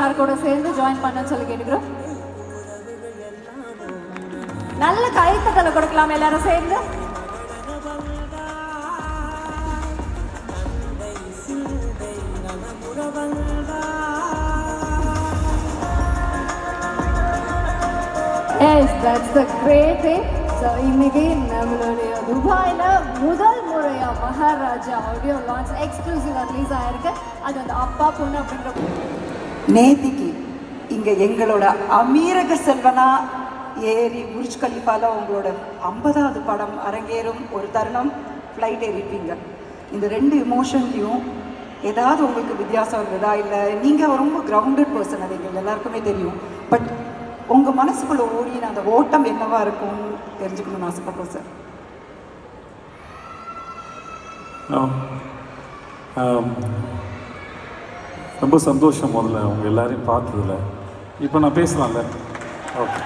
Sir கூட சேர்ந்து join பண்ண சொல்லி கேட்டுக்கிறோம் நல்ல கைத்தட்டலை கொடுக்கலாம் எல்லாரும் சேர்ந்து yes that's the great thing so இன்னைக்கு நம்மளுடைய துபாயில் முதல் முறையாக மகாராஜா ஆடியோ லான்ச் எக்ஸ்க்ளூசிவாக ரிலீஸ் ஆயிருக்கு அது வந்து அப்பா பொண்ணு அப்படின்ற நேத்திக்கு இங்க எங்களோட அமீரக செல்வனா ஏறி புர்ஜ் கலிஃபால உங்களோட ஐம்பதாவது படம் அரங்கேறும் ஒரு தருணம் ஃப்ளைட் ஏறிப்பீங்க இந்த ரெண்டு இமோஷன்லையும் ஏதாவது உங்களுக்கு வித்தியாசம் இருக்குதா இல்லை நீங்கள் ரொம்ப கிரவுண்டட் பர்சன் அது எங்களுக்கு எல்லாருக்குமே தெரியும் பட் உங்கள் மனசுக்குள்ள ஓடின அந்த ஓட்டம் என்னவா இருக்கும்னு தெரிஞ்சுக்கணும்னு ஆசைப்படுறோம் சார் ஆம். ஆம். ரொம்ப சந்தோஷம் முதல்ல உங்க எல்லாரையும் பார்த்ததுல இப்போ நான் பேசலாம்ல ஓகே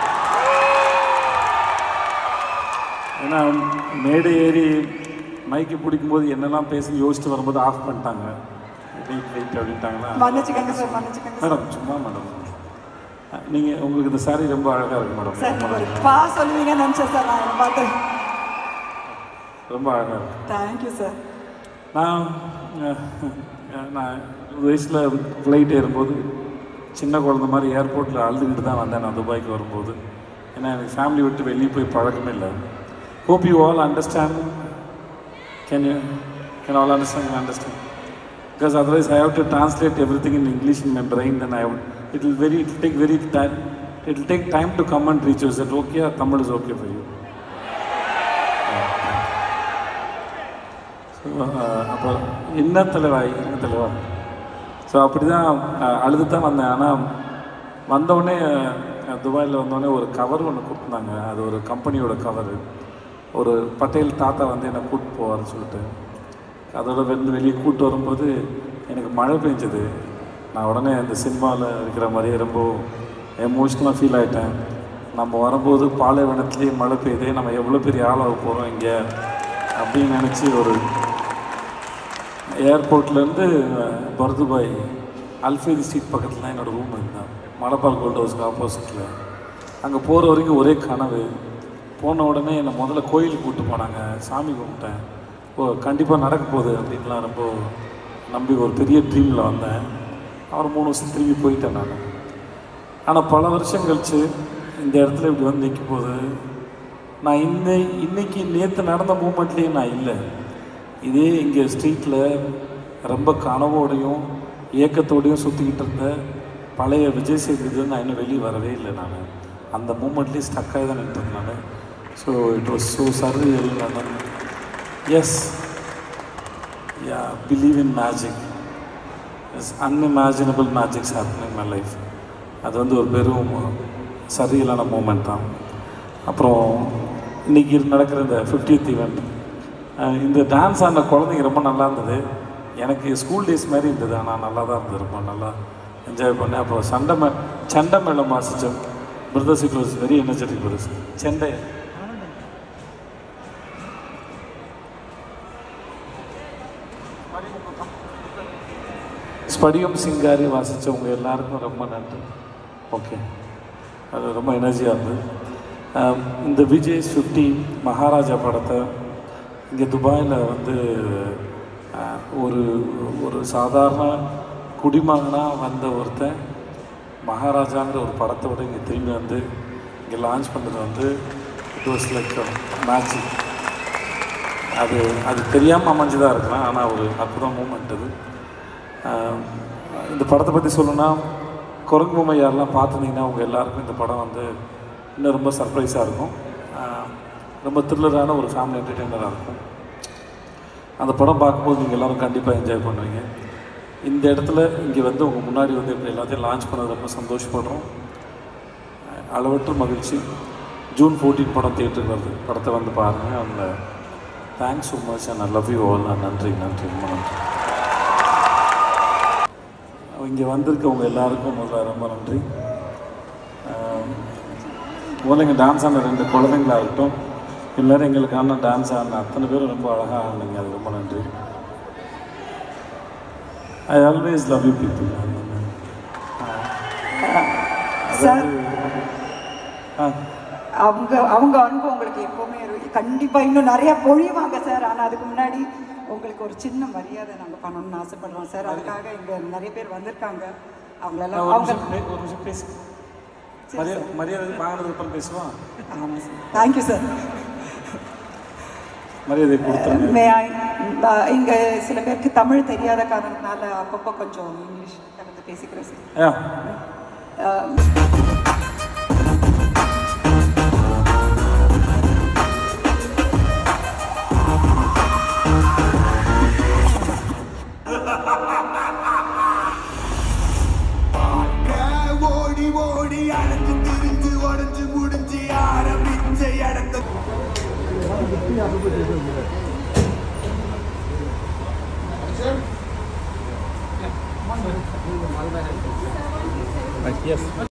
ஏன்னா மேடை ஏறி மைக்கு பிடிக்கும்போது என்னெல்லாம் பேசி யோசிச்சுட்டு வரும்போது ஆஃப் பண்ணிட்டாங்க வெயிட் வெயிட் அப்படின்ட்டாங்களா மன்னிச்சுக்கங்க சார் மன்னிச்சுக்கங்க சார் மேடம் சும்மா மேடம் நீங்கள் உங்களுக்கு இந்த saree ரொம்ப அழகாக இருக்கு மேடம் சார் ரொம்ப ஒரு அழகா- பா சொல்லுவீங்கன்னு நினச்சேன் சார் நான் என்னை பார்த்து ரொம்ப அழகாக இருக்கு தேங்க்யூ சார் நான் அஹ், நான் வயசில் ஃப்ளைட் ஏறும்போது சின்ன குழந்த மாதிரி ஏர்போர்ட்டில் அழுதுகிட்டு தான் வந்தேன் நான் துபாய்க்கு வரும்போது ஏன்னா எனக்கு ஃபேமிலி விட்டு வெளியே போய் பழக்கமே இல்லை hope you all understand can you can all understand understand because otherwise I have to translate every thing in English in my brain then I it will very it take very time it will take time to come and reach use it okay Tamil is okay for you so அப்போ என்ன தலைவா என்ன தலைவா so அப்படி தான் அழுது தான் வந்தேன் ஆனால் வந்தவுடனே துபாயில் வந்தோடனே ஒரு கவர் ஒன்று கொடுத்துருந்தாங்க அது ஒரு கம்பெனியோட கவர் ஒரு பட்டேல் தாத்தா வந்து என்னை கூப்பிட்டு போவார்னு சொல்லிட்டு அதோட வந்து வெளியே கூப்பிட்டு வரும்போது எனக்கு மழை பெஞ்சது நான் உடனே அந்த சினிமாவில் இருக்கிற மாதிரியே ரொம்ப எமோஷ்னலாக ஃபீல் ஆகிட்டேன் நம்ம வரும்போது பாலைவனத்துலேயே மழை பெய்யுதே நம்ம எவ்வளோ பெரிய ஆளாக போகிறோம் இங்கே அப்படின்னு நினச்சி ஒரு ஏர்போர்ட்லேருந்து பர்துபாய் அல்ஃபேதி ஸ்ட்ரீட் பக்கத்தில் தான் என்னோடய ரூம் இருந்தான் மலபால் கோல்ட் ஹவுஸ்க்கு ஆப்போசிட்டில் அங்கே போகிற வரைக்கும் ஒரே கனவு போன உடனே என்னை முதல்ல கோயிலுக்கு கூப்பிட்டு போனாங்க சாமி கும்பிட்டேன் ஓ கண்டிப்பாக நடக்க போகுது அப்படின்லாம் ரொம்ப நம்பி ஒரு பெரிய ட்ரீமில் வந்தேன் அப்புறம் மூணு வருஷம் திரும்பி போயிட்டேன் நான் ஆனால் பல வருஷம் கழிச்சு இந்த இடத்துல இப்படி வந்து நிற்கும் போது நான் இன்னை இன்னைக்கு நேற்று நடந்த மூமெண்ட்லேயே நான் இல்லை இதே இங்கே ஸ்ட்ரீட்டில் ரொம்ப கனவோடையும் ஏக்கத்தோடையும் சுற்றிக்கிட்டு இருந்த பழைய விஜய் சேதுபதி நான் இன்னும் வெளியே வரவே இல்லை நான் அந்த மூமெண்ட்லேயே ஸ்டக்காகி தான் நின்றுருந்தேன் நான் so it was so surreal நான் yes yeah believe in magic is unimaginable magics happen in my life அது வந்து ஒரு பெரும் சரியலான மூமெண்ட் தான் அப்புறம் இன்றைக்கி நடக்கிற இந்த ஃபிஃப்டியத் ஈவெண்ட் இந்த டான்ஸ் ஆடின குழந்தைங்க ரொம்ப நல்லா இருந்தது எனக்கு ஸ்கூல் டேஸ் மாதிரி இருந்தது ஆனால் நல்லா தான் இருந்தது ரொம்ப நல்லா என்ஜாய் பண்ணேன் அப்புறம் சண்டை மே சண்டை மேளம் வாசித்தோம் brothers it was very energetic brothers செண்டை ஸ்படிகம் சிங்காரி வாசித்தவங்க எல்லாருக்கும் ரொம்ப நன்றி ஓகே அது ரொம்ப எனர்ஜியாக இருந்தது ஆம், இந்த விஜய் ஃபிஃப்டி மகாராஜா படத்தை இங்கே துபாயில் வந்து ஆ, ஒரு ஒரு சாதாரண குடிமகனாக வந்த ஒருத்தன் மகாராஜாங்கிற ஒரு படத்தை விட இங்கே திரும்பி வந்து இங்கே லான்ச் பண்ணது வந்து இட் வாஸ் லைக் மேஜிக் அது அது தெரியாமல் அமைஞ்சதாக இருக்கலாம் ஆனால் ஒரு அற்புதம் மூமெண்ட் அது ஆஹ் இந்த படத்தை பற்றி சொல்லணும்னா குரங்கு பொம்மை யாரெல்லாம் பார்த்துருந்தீங்கன்னா உங்கள் எல்லாருக்கும் இந்த படம் வந்து இன்னும் ரொம்ப சர்ப்ரைஸாக இருக்கும் ஆஹ் ரொம்ப த்ரில்லரான ஒரு ஃபேமிலி என்டர்டெய்னராக இருக்கும் அந்த படம் பார்க்கும்போது நீங்கள் எல்லாரும் கண்டிப்பாக என்ஜாய் பண்ணுவீங்க இந்த இடத்துல இங்கே வந்து உங்கள் முன்னாடி வந்து இப்போ எல்லாத்தையும் லான்ச் பண்ணது ரொம்ப சந்தோஷப்படுறோம் ஆஹ் அளவற்ற மகிழ்ச்சி ஜூன் ஃபோர்டீன் படம் தியேட்டருக்கு வருது படத்தை வந்து பாருங்கள் அந்த thanks so much and I love you all நன்றி நன்றி ரொம்ப நன்றி இங்கே வந்திருக்கவங்க எல்லாருக்கும் முதல்ல ரொம்ப நன்றி ஆஹ் முதல்ல இங்கே டான்ஸ் ஆன ரெண்டு குழந்தைங்களா இருக்கட்டும் எல்லோரும் எங்களுக்கான டான்ஸ் ஆடின அத்தனை பேரும் ரொம்ப அழகாக ஆடினீங்க அது ரொம்ப நன்றி I always love you people sir. ஆ அவங்க அவங்க அன்பு உங்களுக்கு எப்பவுமே இரு- கண்டிப்பா இன்னும் நிறைய பொழிவாங்க சார் ஆனா அதுக்கு முன்னாடி உங்களுக்கு ஒரு சின்ன மரியாதை நாங்க பண்ணணும்னு ஆசைப்படுறோம் சார் அதுக்காக இங்க நிறைய பேர் வந்திருக்காங்க அவங்களெல்லாம் ஒரு அவங்க நிமிஷம் பே- ஒரு நிமிஷம் பேசு மரியாதை மரியாதை வாங்கினதுக்கு அப்புறம் பேசுவான் ஆமாம் சார் தேங்க்யூ சார் மரியாதை கொடுத்துருங்க மே இங்க சில பேருக்கு தமிழ் தெரியாத காரணத்தினால அப்பப்போ கொஞ்சம் இங்கிலீஷ் கலந்து பேசிக்கிறேன் சார் ஐயா ஓடி ஓடி அடைஞ்சு திரிஞ்சு உடஞ்சு முடிஞ்சு ஆரம்பிச்ச இடத்த